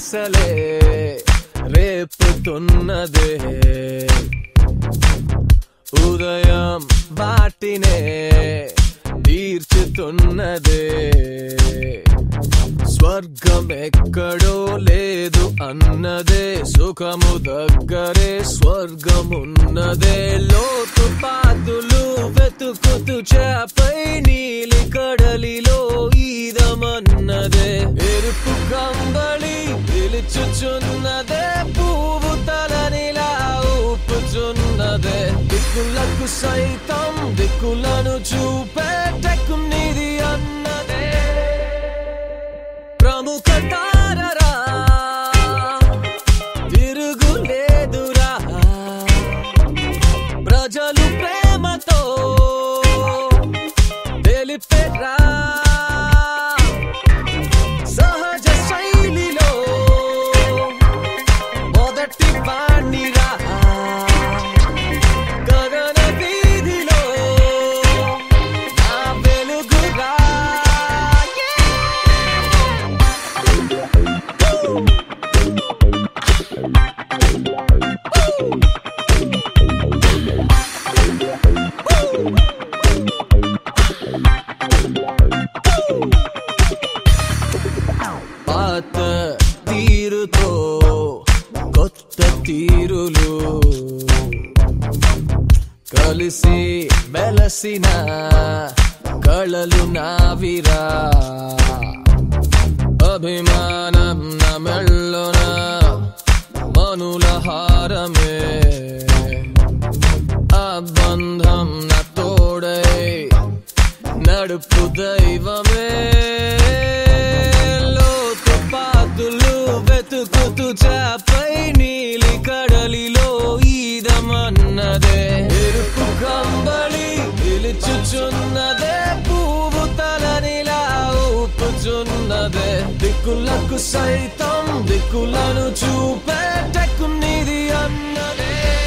ఆశలే రేపుతున్నదే ఉదయం వాటినే తీర్చుతున్నదే స్వర్గం ఎక్కడో లేదు అన్నదే సుఖము దగ్గరే స్వర్గమున్నదే లోతు పాతులు వెతుకుతూ చేపై నీలి కడలిలో ఈదమన్నదే ఎరుపు గంబళి పిలుచుచున్నదే పువ్వు తలనిలా ఊపుచున్నదే దిక్కులకు సైతం దిక్కులను చూపేటకు నిధి అన్నదే ప్రముఖ తారరా తిరుగులేదురా ప్రజలు ప్రేమతో తెలిపెరా సహజ శైలిలో మొదటి వాణిరా గగన వీధిలో నా వెలుగురా పాత తీరుతో కొత్త తీరులు కలిసి వెలసిన కళలు నావిరా అభిమానం నా మెళ్ళున మనుల హారమే ఆ బంధం నా తోడై నడుపు దైవమే లోతు పాతులు వెతుకుతూ చాపై నీలి కడలిలో ఈదమన్నదే ఎరుపు కంబళి పిలుచుచున్నదే పువ్వు తలనిలా ఊపుచున్నదే దిక్కులకు సైతం దిక్కులను చూపేటకు నిధి అన్నదే